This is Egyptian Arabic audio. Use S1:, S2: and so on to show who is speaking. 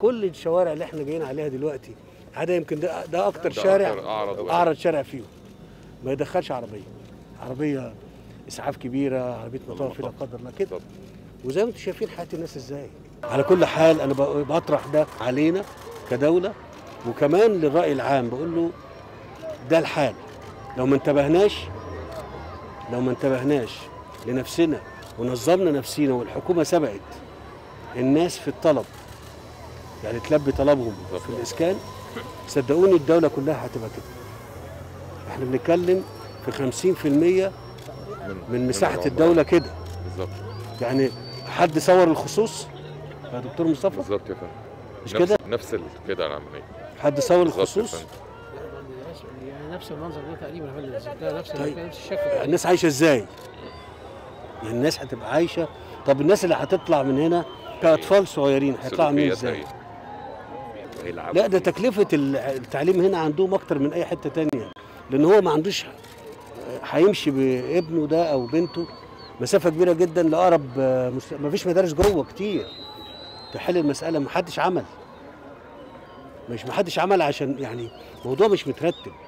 S1: كل الشوارع اللي احنا جايين عليها دلوقتي هذا يمكن ده, ده اكتر
S2: ده
S1: شارع
S2: أكتر أعرض واحد.
S1: اعرض شارع فيهم ما يدخلش عربيه عربيه اسعاف كبيره عربيه مطافي لا قدر الله كده
S2: بالظبط.
S1: وزي ما انتم شايفين حياه الناس ازاي على كل حال انا ب- بطرح ده علينا كدوله وكمان للراي العام بقول له ده الحال لو ما انتبهناش لو ما انتبهناش لنفسنا ونظمنا نفسينا والحكومه سبقت الناس في الطلب يعني تلبي طلبهم في الاسكان صدقوني الدوله كلها هتبقى كده احنا بنتكلم في 50% من مساحه
S2: العمارة.
S1: الدوله كده
S2: بالظبط
S1: يعني حد صور الخصوص يا دكتور مصطفى
S2: بالظبط يا فندم
S1: مش
S2: نفس-
S1: كده
S2: نفس ال- كده العمليه
S1: حد صور
S2: بالظبط يا
S1: الخصوص
S2: فندم.
S3: يعني نفس المنظر ده تقريبا يا فندم ده نفس
S1: طيب.
S3: نفس الشكل
S1: الناس عايشه ازاي يعني الناس هتبقى عايشه طب الناس اللي هتطلع من هنا كاطفال صغيرين هيطلعوا عاملين
S2: سلوكيات
S1: ازاي
S2: هي. هيلعبوا.
S1: لا ده تكلفه ال- التعليم هنا عندهم اكتر من اي حته تانية لان هو ما عندوش هيمشي بابنه ده او بنته مسافه كبيره جدا لاقرب ما فيش مدارس جوه كتير تحل المساله ما حدش عمل مش ما حدش عمل عشان يعني الموضوع مش مترتب